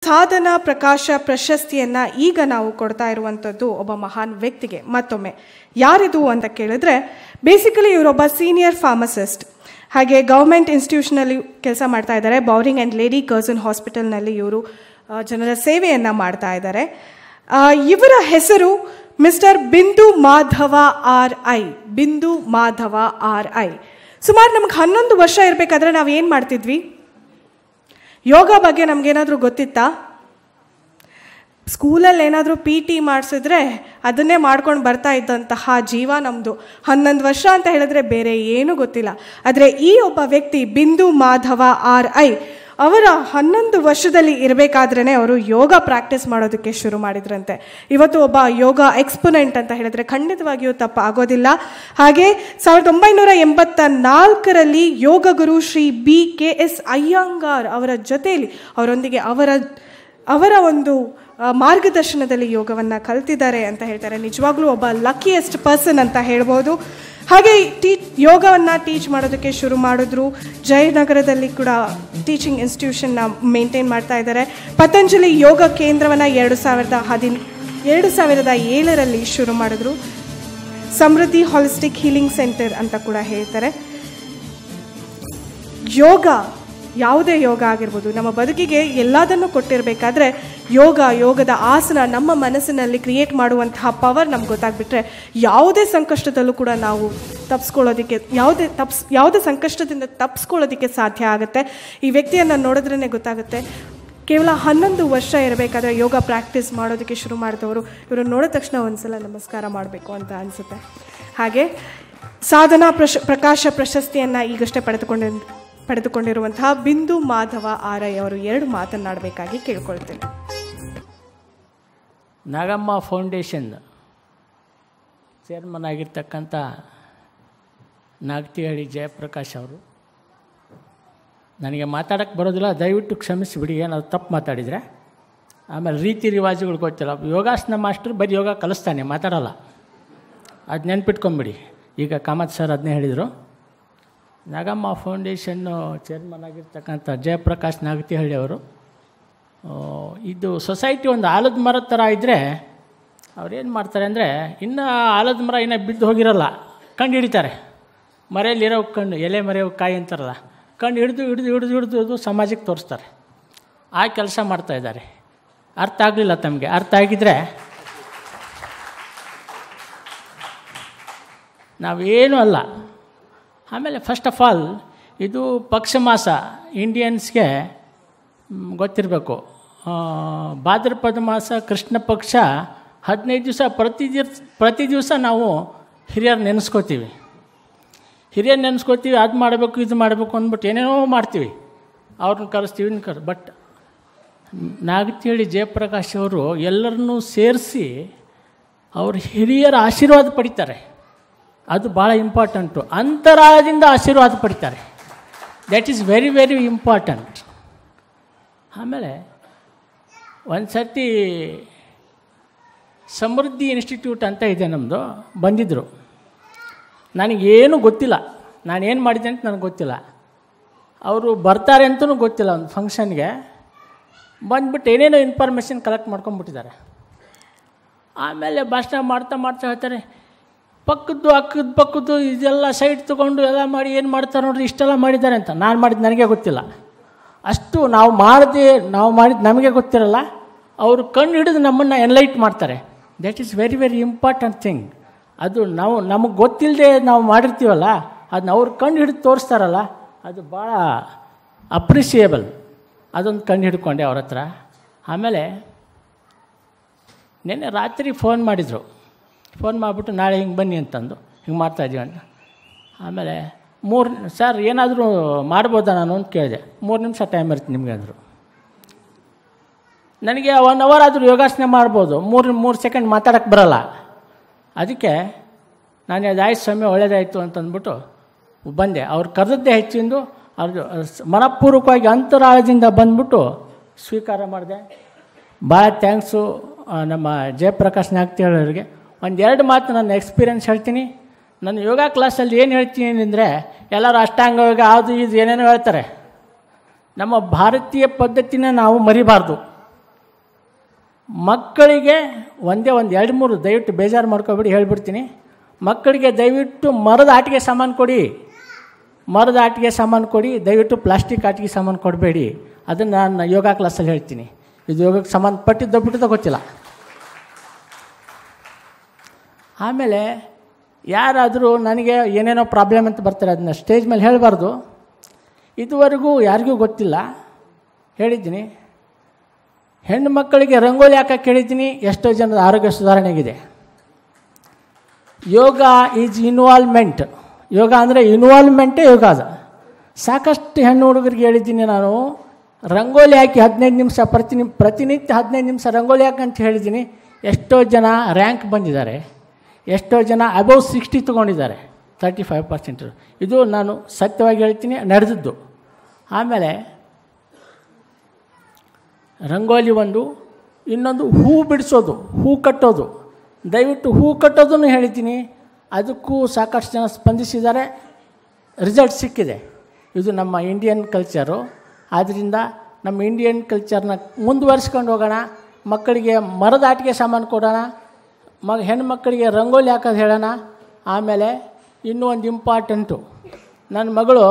ಸಾಧನಾ ಪ್ರಕಾಶ ಪ್ರಶಸ್ತಿಯನ್ನ ಈಗ ನಾವು ಕೊಡ್ತಾ ಇರುವಂಥದ್ದು ಒಬ್ಬ ಮಹಾನ್ ವ್ಯಕ್ತಿಗೆ ಮತ್ತೊಮ್ಮೆ ಯಾರಿದು ಅಂತ ಕೇಳಿದ್ರೆ ಬೇಸಿಕಲಿ ಇವರೊಬ್ಬ ಸೀನಿಯರ್ ಫಾರ್ಮಸಿಸ್ಟ್ ಹಾಗೆ ಗೌರ್ಮೆಂಟ್ ಇನ್ಸ್ಟಿಟ್ಯೂಷನಲ್ಲಿ ಕೆಲಸ ಮಾಡ್ತಾ ಇದ್ದಾರೆ ಬೌರಿಂಗ್ ಆ್ಯಂಡ್ ಲೇಡಿ ಕರ್ಸನ್ ಹಾಸ್ಪಿಟಲ್ನಲ್ಲಿ ಇವರು ಆ, ಜನರ ಸೇವೆಯನ್ನು ಮಾಡ್ತಾ ಇದ್ದಾರೆ ಆ, ಇವರ ಹೆಸರು ಮಿಸ್ಟರ್ ಬಿಂದು ಮಾಧವ ಆರ್ ಐ ಬಿಂದು ಮಾಧವ ಆರ್ ಐ ಸುಮಾರು ನಮ್ಗೆ ಹನ್ನೊಂದು ವರ್ಷ ಇರಬೇಕಾದ್ರೆ ನಾವು ಏನು ಮಾಡ್ತಿದ್ವಿ ಯೋಗ ಬಗ್ಗೆ ನಮಗೇನಾದರೂ ಗೊತ್ತಿತ್ತಾ ಸ್ಕೂಲಲ್ಲಿ ಏನಾದರೂ ಪಿ ಟಿ ಮಾಡಿಸಿದ್ರೆ ಅದನ್ನೇ ಮಾಡ್ಕೊಂಡು ಬರ್ತಾ ಇದ್ದಂತಹ ಜೀವ ನಮ್ಮದು ಹನ್ನೊಂದು ವರ್ಷ ಅಂತ ಹೇಳಿದ್ರೆ ಬೇರೆ ಏನೂ ಗೊತ್ತಿಲ್ಲ ಆದರೆ ಈ ಒಬ್ಬ ವ್ಯಕ್ತಿ ಬಿಂದು ಮಾಧವ ಆರ್ ಐ ಅವರ ಹನ್ನೊಂದು ವರ್ಷದಲ್ಲಿ ಇರಬೇಕಾದ್ರೇ ಅವರು ಯೋಗ ಪ್ರಾಕ್ಟೀಸ್ ಮಾಡೋದಕ್ಕೆ ಶುರು ಮಾಡಿದ್ರಂತೆ ಇವತ್ತು ಒಬ್ಬ ಯೋಗ ಎಕ್ಸ್ಪೊನೆಂಟ್ ಅಂತ ಹೇಳಿದ್ರೆ ಖಂಡಿತವಾಗಿಯೂ ತಪ್ಪು ಆಗೋದಿಲ್ಲ ಹಾಗೆ ಸಾವಿರದ ಒಂಬೈನೂರ ಎಂಬತ್ತ ನಾಲ್ಕರಲ್ಲಿ ಯೋಗ ಗುರು Shri B K S Iyengar ಅವರ ಜೊತೆಯಲ್ಲಿ ಅವರೊಂದಿಗೆ ಅವರ ಅವರ ಒಂದು ಆ, ಮಾರ್ಗದರ್ಶನದಲ್ಲಿ ಯೋಗವನ್ನು ಕಲ್ತಿದ್ದಾರೆ ಅಂತ ಹೇಳ್ತಾರೆ ನಿಜವಾಗ್ಲೂ ಒಬ್ಬ ಲಕ್ಕಿಯೆಸ್ಟ್ ಪರ್ಸನ್ ಅಂತ ಹೇಳ್ಬೋದು ಹಾಗೆ ಟೀ ಯೋಗವನ್ನು ಟೀಚ್ ಮಾಡೋದಕ್ಕೆ ಶುರು ಮಾಡಿದ್ರು ಜಯನಗರದಲ್ಲಿ ಕೂಡ ಟೀಚಿಂಗ್ ಇನ್ಸ್ಟಿಟ್ಯೂಷನ್ನ ಮೇಂಟೈನ್ ಮಾಡ್ತಾ ಇದ್ದಾರೆ ಪತಂಜಲಿ ಯೋಗ ಕೇಂದ್ರವನ್ನು ಎರಡು ಸಾವಿರದ ಹದಿನ ಎರಡು ಸಾವಿರದ ಏಳರಲ್ಲಿ ಶುರು ಮಾಡಿದ್ರು ಸಮೃದ್ಧಿ ಹಾಲಿಸ್ಟಿಕ್ ಹೀಲಿಂಗ್ ಸೆಂಟರ್ ಅಂತ ಕೂಡ ಹೇಳ್ತಾರೆ ಯೋಗ ಯಾವುದೇ ಯೋಗ ಆಗಿರ್ಬೋದು ನಮ್ಮ ಬದುಕಿಗೆ ಎಲ್ಲದನ್ನು ಕೊಟ್ಟಿರಬೇಕಾದ್ರೆ ಯೋಗ ಯೋಗದ ಆಸನ ನಮ್ಮ ಮನಸ್ಸಿನಲ್ಲಿ ಕ್ರಿಯೇಟ್ ಮಾಡುವಂತಹ ಪವರ್ ನಮ್ಗೆ ಗೊತ್ತಾಗ್ಬಿಟ್ರೆ ಯಾವುದೇ ಸಂಕಷ್ಟದಲ್ಲೂ ಕೂಡ ನಾವು ತಪ್ಪಿಸ್ಕೊಳ್ಳೋದಕ್ಕೆ ಯಾವುದೇ ತಪ್ಸ್ ಯಾವುದೇ ಸಂಕಷ್ಟದಿಂದ ತಪ್ಪಿಸ್ಕೊಳ್ಳೋದಕ್ಕೆ ಸಾಧ್ಯ ಆಗುತ್ತೆ ಈ ವ್ಯಕ್ತಿಯನ್ನು ನೋಡಿದ್ರೇ ಗೊತ್ತಾಗುತ್ತೆ ಕೇವಲ ಹನ್ನೊಂದು ವರ್ಷ ಇರಬೇಕಾದ್ರೆ ಯೋಗ ಪ್ರಾಕ್ಟೀಸ್ ಮಾಡೋದಕ್ಕೆ ಶುರು ಮಾಡಿದವರು ಇವರು ನೋಡಿದ ತಕ್ಷಣ ಒಂದ್ಸಲ ನಮಸ್ಕಾರ ಮಾಡಬೇಕು ಅಂತ ಅನಿಸುತ್ತೆ ಹಾಗೆ ಸಾಧನಾ ಪ್ರಶ ಪ್ರಕಾಶ ಪ್ರಶಸ್ತಿಯನ್ನು ಈಗಷ್ಟೇ ಪಡೆದುಕೊಂಡ ಪಡೆದುಕೊಂಡಿರುವಂತಹ ಬಿಂದು ಮಾಧವ ಆರೈ ಅವರು ಎರಡು ಮಾತನಾಡಬೇಕಾಗಿ ಕೇಳ್ಕೊಳ್ತೇನೆ ನಾಗಮ್ಮ ಫೌಂಡೇಶನ್ ಚೇರ್ಮನ್ ಆಗಿರ್ತಕ್ಕಂಥ ನಾಗತಿಹಳ್ಳಿ ಜಯಪ್ರಕಾಶ್ ಅವರು ನನಗೆ ಮಾತಾಡೋಕ್ಕೆ ಬರೋದಿಲ್ಲ ದಯವಿಟ್ಟು ಕ್ಷಮಿಸಿಬಿಡಿ ಏನಾದ್ರು ತಪ್ಪು ಮಾತಾಡಿದರೆ ಆಮೇಲೆ ರೀತಿ ರಿವಾಜುಗಳು ಗೊತ್ತಿಲ್ಲ ಯೋಗಾಸನ ಮಾಸ್ಟ್ರು ಬರೀ ಯೋಗ ಕಲಿಸ್ತಾನೆ ಮಾತಾಡಲ್ಲ ಅದು ನೆನ್ಪಿಟ್ಕೊಂಬಿಡಿ ಈಗ ಕಾಮತ್ ಸರ್ ಅದನ್ನೇ ಹೇಳಿದರು ನಾಗಮ್ಮ ಫೌಂಡೇಶನ್ನು ಚೇರ್ಮನ್ ಆಗಿರ್ತಕ್ಕಂಥ ಜಯಪ್ರಕಾಶ್ ನಾಗತಿಹಳ್ಳಿ ಅವರು ಆ, ಇದು ಸೊಸೈಟಿ ಒಂದು ಆಲದ ಮರದ ಥರ ಇದ್ದರೆ ಅವ್ರೇನು ಮಾಡ್ತಾರೆ ಅಂದರೆ ಇನ್ನೂ ಆಲದ ಮರ ಇನ್ನೂ ಬಿದ್ದು ಹೋಗಿರಲ್ಲ ಕಂಡು ಹಿಡಿತಾರೆ ಮರೆಯಲ್ಲಿರೋ ಕಣ್ಣು ಎಲೆ ಮರೆಯೋ ಕಾಯಿ ಅಂತಾರಲ್ಲ ಕಂಡು ಹಿಡಿದು ಹಿಡಿದು ಹಿಡಿದು ಹಿಡಿದು ಹಿಡಿದು ಸಮಾಜಕ್ಕೆ ತೋರಿಸ್ತಾರೆ ಆ ಕೆಲಸ ಮಾಡ್ತಾ ಇದ್ದಾರೆ ಅರ್ಥ ಆಗಲಿಲ್ಲ ತಮಗೆ ಅರ್ಥ ಆಗಿದ್ರೆ ನಾವೇನೂ ಅಲ್ಲ ಆಮೇಲೆ ಫಸ್ಟ್ ಆಫ್ ಆಲ್ ಇದು ಪಕ್ಷ ಮಾಸ ಇಂಡಿಯನ್ಸ್ಗೆ ಮ್, ಗೊತ್ತಿರಬೇಕು ಆ, ಭಾದ್ರಪದ ಮಾಸ ಕೃಷ್ಣ ಪಕ್ಷ ಹದಿನೈದು ದಿವಸ ಪ್ರತಿ ದಿವ್ಸ ಪ್ರತಿ ದಿವಸ ನಾವು ಹಿರಿಯರು ನೆನೆಸ್ಕೋತೀವಿ ಹಿರಿಯರು ನೆನೆಸ್ಕೋತೀವಿ ಅದು ಮಾಡಬೇಕು ಇದು ಮಾಡಬೇಕು ಅಂದ್ಬಿಟ್ಟು ಏನೇನೋ ಮಾಡ್ತೀವಿ ಅವ್ರನ್ನ ಕರೆಸ್ತೀವಿ ಇವ್ರನ್ನ ಕರ್ ಬಟ್ ನಾಗತಿಹಳ್ಳಿ ಜಯಪ್ರಕಾಶ್ ಅವರು ಎಲ್ಲರನ್ನೂ ಸೇರಿಸಿ ಅವ್ರ ಹಿರಿಯರ ಆಶೀರ್ವಾದ ಪಡಿತಾರೆ ಅದು ಭಾಳ ಇಂಪಾರ್ಟೆಂಟು ಅಂತರಾಳದಿಂದ ಆಶೀರ್ವಾದ ಪಡಿತಾರೆ that is very very important ಆಮೇಲೆ ಒಂದು ಸರ್ತಿ ಸಮೃದ್ಧಿ ಇನ್ಸ್ಟಿಟ್ಯೂಟ್ ಅಂತ ಇದೆ ನಮ್ಮದು ಬಂದಿದ್ದರು ನನಗೇನು ಗೊತ್ತಿಲ್ಲ ನಾನೇನು ಮಾಡಿದೆ ಅಂತ ನನಗೆ ಗೊತ್ತಿಲ್ಲ ಅವರು ಬರ್ತಾರೆ ಅಂತಲೂ ಗೊತ್ತಿಲ್ಲ ಒಂದು ಫಂಕ್ಷನ್ಗೆ ಬಂದ್ಬಿಟ್ಟು ಏನೇನೋ ಇನ್ಫಾರ್ಮೇಷನ್ ಕಲೆಕ್ಟ್ ಮಾಡ್ಕೊಂಡ್ಬಿಟ್ಟಿದ್ದಾರೆ ಆಮೇಲೆ ಭಾಷಣ ಮಾಡ್ತಾ ಮಾಡ್ತಾ ಹೇಳ್ತಾರೆ ಪಕ್ಕದ್ದು ಅಕ್ಕದ ಪಕ್ಕದ್ದು ಇದೆಲ್ಲ ಸೈಡ್ ತೊಗೊಂಡು ಎಲ್ಲ ಮಾಡಿ ಏನು ಮಾಡ್ತಾರೆ ನೋಡ್ರಿ ಇಷ್ಟೆಲ್ಲ ಮಾಡಿದ್ದಾರೆ ಅಂತ ನಾನು ಮಾಡಿದ್ದು ನನಗೆ ಗೊತ್ತಿಲ್ಲ ಅಷ್ಟು ನಾವು ಮಾಡದೆ ನಾವು ಮಾಡಿದ್ದು ನಮಗೆ ಗೊತ್ತಿರಲ್ಲ ಅವರು ಕಣ್ಣು ಹಿಡಿದು ನಮ್ಮನ್ನು ಎನ್ಲೈಟ್ ಮಾಡ್ತಾರೆ that is very very important thing ಅದು ನಾವು ನಮಗೆ ಗೊತ್ತಿಲ್ಲದೆ ನಾವು ಮಾಡಿರ್ತೀವಲ್ಲ ಅದನ್ನ ಅವ್ರು ಕಣ್ಣು ಹಿಡಿದು ತೋರಿಸ್ತಾರಲ್ಲ ಅದು ಭಾಳ ಅಪ್ರಿಷಿಯೇಬಲ್ ಅದೊಂದು ಕಣ್ಣು ಹಿಡ್ಕೊಂಡೆ ಅವ್ರ ಹತ್ರ ಆಮೇಲೆ ನಿನ್ನೆ ರಾತ್ರಿ ಫೋನ್ ಮಾಡಿದರು ಫೋನ್ ಮಾಡಿಬಿಟ್ಟು ನಾಳೆ ಹಿಂಗೆ ಬನ್ನಿ ಅಂತಂದು ಹಿಂಗೆ ಮಾಡ್ತಾಯಿದ್ದೀವಿ ಅಂತ ಆಮೇಲೆ ಮೂರು ಸರ್ ಏನಾದರೂ ಮಾಡ್ಬೋದಾ ನಾನು ಅಂತ ಕೇಳಿದೆ ಮೂರು ನಿಮಿಷ ಟೈಮ್ ಇರ್ತೀನಿ ನಿಮಗೆ ಅಂದರು ನನಗೆ ಒನ್ ಅವರ್ ಆದರೂ ಯೋಗಾಸನ ಮಾಡ್ಬೋದು ಮೂರು ಮೂರು ಸೆಕೆಂಡ್ ಮಾತಾಡೋಕ್ಕೆ ಬರಲ್ಲ ಅದಕ್ಕೆ ನಾನು ಅದು ಆಯ್ತು ಸ್ವಾಮಿ ಒಳ್ಳೇದಾಯಿತು ಅಂತಂದ್ಬಿಟ್ಟು ಬಂದೆ ಅವ್ರು ಕರೆದದ್ದೇ ಹೆಚ್ಚಿಂದು ಅವ್ರದ್ದು ಸ್- ಮನಪೂರ್ವಕವಾಗಿ ಅಂತರಾಳದಿಂದ ಬಂದ್ಬಿಟ್ಟು ಸ್ವೀಕಾರ ಮಾಡಿದೆ ಭಾಳ ಥ್ಯಾಂಕ್ಸು ಆ, ನಮ್ಮ ಜಯಪ್ರಕಾಶ್ ನಾಗ್ತಿಹಳ್ಳಿ ಅವರಿಗೆ ಒಂದು ಎರಡು ಮಾತು ನನ್ನ ಎಕ್ಸ್ಪೀರಿಯನ್ಸ್ ಹೇಳ್ತೀನಿ ನನ್ನ ಯೋಗ ಕ್ಲಾಸಲ್ಲಿ ಏನು ಹೇಳ್ತೀನಿ ಅಂದರೆ ಎಲ್ಲರೂ ಅಷ್ಟಾಂಗ ಯೋಗ ಅದು ಇದು ಏನೇನೋ ಹೇಳ್ತಾರೆ ನಮ್ಮ ಭಾರತೀಯ ಪದ್ಧತಿನ ನಾವು ಮರಿಬಾರ್ದು ಮಕ್ಕಳಿಗೆ ಒಂದೇ ಒಂದು ಎರಡು ಮೂರು ದಯವಿಟ್ಟು ಬೇಜಾರು ಮಾಡ್ಕೊಬೇಡಿ ಹೇಳ್ಬಿಡ್ತೀನಿ ಮಕ್ಕಳಿಗೆ ದಯವಿಟ್ಟು ಮರದ ಆಟಿಕೆ ಸಾಮಾನು ಕೊಡಿ ಮರದ ಆಟಿಕೆ ಸಾಮಾನು ಕೊಡಿ ದಯವಿಟ್ಟು ಪ್ಲಾಸ್ಟಿಕ್ ಆಟಿಕೆ ಸಾಮಾನು ಕೊಡಬೇಡಿ ಅದನ್ನು ನಾನು ಯೋಗ ಕ್ಲಾಸಲ್ಲಿ ಹೇಳ್ತೀನಿ ಇದು ಯೋಗಕ್ಕೆ ಸಂಬಂಧಪಟ್ಟಿದ್ದು ಬಿಟ್ಟಿದ್ದ ಗೊತ್ತಿಲ್ಲ ಆಮೇಲೆ ಯಾರಾದರೂ ನನಗೆ ಏನೇನೋ ಪ್ರಾಬ್ಲಮ್ ಅಂತ ಬರ್ತಾರೆ ಅದನ್ನ ಸ್ಟೇಜ್ ಮೇಲೆ ಹೇಳಬಾರ್ದು ಇದುವರೆಗೂ ಯಾರಿಗೂ ಗೊತ್ತಿಲ್ಲ ಹೇಳಿದ್ದೀನಿ ಹೆಣ್ಣು ಮಕ್ಕಳಿಗೆ ರಂಗೋಲಿ ಹಾಕಕ್ಕೆ ಹೇಳಿದ್ದೀನಿ ಎಷ್ಟೋ ಜನದ ಆರೋಗ್ಯ ಸುಧಾರಣೆಗಿದೆ ಯೋಗ ಈಸ್ ಇನ್ವಾಲ್ವ್ಮೆಂಟ್ ಯೋಗ ಅಂದರೆ ಇನ್ವಾಲ್ವ್ಮೆಂಟೇ ಯೋಗ ಅದು ಸಾಕಷ್ಟು ಹೆಣ್ಣು ಹುಡುಗರಿಗೆ ಹೇಳಿದ್ದೀನಿ ನಾನು ರಂಗೋಲಿ ಹಾಕಿ ಹದಿನೈದು ನಿಮಿಷ ಪ್ರತಿನಿ ಪ್ರತಿನಿತ್ಯ ಹದಿನೈದು ನಿಮಿಷ ರಂಗೋಲಿ ಹಾಕಿ ಅಂತ ಹೇಳಿದ್ದೀನಿ ಎಷ್ಟೋ ಜನ ರ್ಯಾಂಕ್ ಬಂದಿದ್ದಾರೆ ಎಷ್ಟೋ ಜನ ಅಬೌವ್ ಸಿಕ್ಸ್ಟಿ ತೊಗೊಂಡಿದ್ದಾರೆ ತರ್ಟಿ ಫೈವ್ ಪರ್ಸೆಂಟ್ ಇದು ನಾನು ಸತ್ಯವಾಗಿ ಹೇಳ್ತೀನಿ ನಡೆದದ್ದು ಆಮೇಲೆ ರಂಗೋಲಿ ಒಂದು ಇನ್ನೊಂದು ಹೂ ಬಿಡಿಸೋದು ಹೂ ಕಟ್ಟೋದು ದಯವಿಟ್ಟು ಹೂ ಕಟ್ಟೋದನ್ನು ಹೇಳಿದ್ದೀನಿ ಅದಕ್ಕೂ ಸಾಕಷ್ಟು ಜನ ಸ್ಪಂದಿಸಿದ್ದಾರೆ ರಿಸಲ್ಟ್ ಸಿಕ್ಕಿದೆ ಇದು ನಮ್ಮ ಇಂಡಿಯನ್ ಕಲ್ಚರು ಆದ್ದರಿಂದ ನಮ್ಮ ಇಂಡಿಯನ್ ಕಲ್ಚರ್ನ ಮುಂದುವರಿಸ್ಕೊಂಡು ಹೋಗೋಣ ಮಕ್ಕಳಿಗೆ ಮರದ ಆಟಿಕೆ ಸಾಮಾನು ಕೊಡೋಣ ಮ ಹೆಣ್ಣು ಮಕ್ಕಳಿಗೆ ರಂಗೋಲಿ ಹಾಕೋದು ಹೇಳೋಣ ಆಮೇಲೆ ಇನ್ನೂ ಒಂದು ಇಂಪಾರ್ಟೆಂಟು ನನ್ನ ಮಗಳು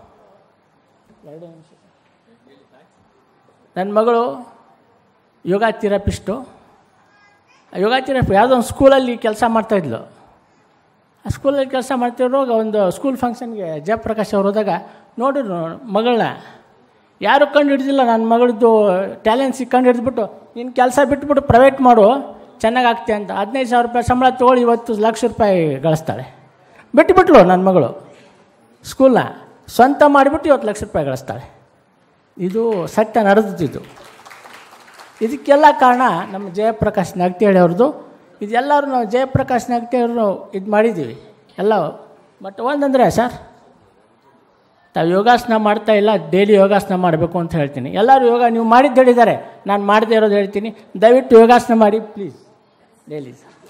ನನ್ನ ಮಗಳು ಯೋಗ ಥೆರಪಿಸ್ಟು ಯೋಗ ಥೆರಪಿ ಯಾವುದೋ ಒಂದು ಸ್ಕೂಲಲ್ಲಿ ಕೆಲಸ ಮಾಡ್ತಾಯಿದ್ಲು ಆ ಸ್ಕೂಲಲ್ಲಿ ಕೆಲಸ ಮಾಡ್ತಿರುವಾಗ ಒಂದು ಸ್ಕೂಲ್ ಫಂಕ್ಷನ್ಗೆ ಜಯಪ್ರಕಾಶ್ ಅವ್ರು ಹೋದಾಗ ನೋಡಿದ್ರು ಮಗಳನ್ನ ಯಾರು ಕಂಡು ಹಿಡ್ದಿಲ್ಲ ನನ್ನ ಮಗಳದ್ದು ಟ್ಯಾಲೆಂಟ್ಸಿಗೆ ಕಂಡು ಹಿಡಿದ್ಬಿಟ್ಟು ನಿನ್ನ ಕೆಲಸ ಬಿಟ್ಬಿಟ್ಟು ಪ್ರೈವೇಟ್ ಮಾಡು ಚೆನ್ನಾಗಿ ಆಗ್ತೀಯ ಅಂತ ಹದಿನೈದು ಸಾವಿರ ರೂಪಾಯಿ ಸಂಬಳ ತೊಗೊಳ್ಳಿ ಇವತ್ತು ಲಕ್ಷ ರೂಪಾಯಿ ಗಳಿಸ್ತಾಳೆ ಬಿಟ್ಟುಬಿಟ್ಲು ನನ್ನ ಮಗಳು ಸ್ಕೂಲ್ನ ಸ್ವಂತ ಮಾಡಿಬಿಟ್ಟು ಇವತ್ತು ಲಕ್ಷ ರೂಪಾಯಿ ಗಳಿಸ್ತಾಳೆ ಇದು ಸತ್ಯ ನಡೆದಿದ್ದು ಇದಕ್ಕೆಲ್ಲ ಕಾರಣ ನಮ್ಮ ಜಯಪ್ರಕಾಶ್ ನಾಗ್ತಿಹಳ್ಳಿ ಅವ್ರದ್ದು ಇದೆಲ್ಲರೂ ನಾವು ಜಯಪ್ರಕಾಶ್ ನಾಗ್ತಿಹಳ್ಳಿ ಇದು ಮಾಡಿದ್ದೀವಿ ಎಲ್ಲ ಬಟ್ ಒಂದಂದರೆ ಸರ್ ತಾವು ಯೋಗಾಸನ ಮಾಡ್ತಾ ಇಲ್ಲ ಡೈಲಿ ಯೋಗಾಸನ ಮಾಡಬೇಕು ಅಂತ ಹೇಳ್ತೀನಿ ಎಲ್ಲರೂ ಯೋಗ ನೀವು ಮಾಡಿದ್ದು ಹೇಳಿದ್ದಾರೆ ನಾನು ಮಾಡದೇ ಇರೋದು ಹೇಳ್ತೀನಿ ದಯವಿಟ್ಟು ಯೋಗಾಸನ ಮಾಡಿ ಪ್ಲೀಸ್ ಡೈಲಿ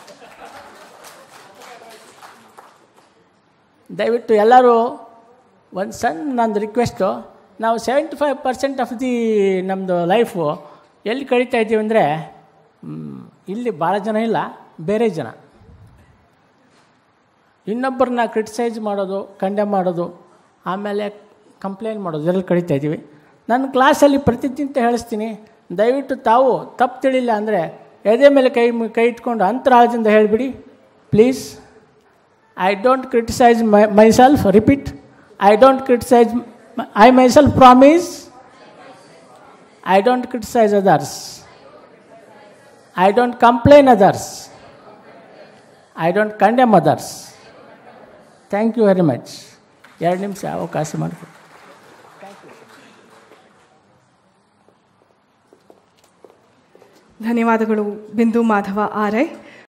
ದಯವಿಟ್ಟು ಎಲ್ಲರೂ ಒಂದು ಸಣ್ಣ ನಂದು ರಿಕ್ವೆಸ್ಟು ನಾವು seventy five percent of the ನಮ್ಮದು ಲೈಫು ಎಲ್ಲಿ ಕಳೀತಾ ಇದ್ದೀವಿ ಅಂದರೆ ಇಲ್ಲಿ ಭಾಳ ಜನ ಇಲ್ಲ ಬೇರೆ ಜನ ಇನ್ನೊಬ್ಬರನ್ನ ಕ್ರಿಟಿಸೈಸ್ ಮಾಡೋದು ಕಂಡೆಮ್ ಮಾಡೋದು ಆಮೇಲೆ ಕಂಪ್ಲೇಂಟ್ ಮಾಡೋದು ಇದರಲ್ಲಿ ಕಳೀತಾ ಇದ್ದೀವಿ ನನ್ನ ಕ್ಲಾಸಲ್ಲಿ ಪ್ರತಿನಿತ್ಯ ಹೇಳಿಸ್ತೀನಿ ದಯವಿಟ್ಟು ತಾವು ತಪ್ಪು ತಿಳಿಲ್ಲ ಅಂದರೆ ಎದೆ ಮೇಲೆ ಕೈ ಮು- ಕೈ ಇಟ್ಕೊಂಡು ಅಂತರಾಳದಿಂದ ಹೇಳಿಬಿಡಿ please I don't criticise my myself repeat I don't criticise I myself promise I don't criticise others I don't complain others I don't condemn others thank you very much ಎರಡು ನಿಮಿಷ ಅವಕಾಶ ಮಾಡಿಕೊಡಿ ಧನ್ಯವಾದಗಳು ಬಿಂದು ಮಾಧವ ಆರ್ ಐ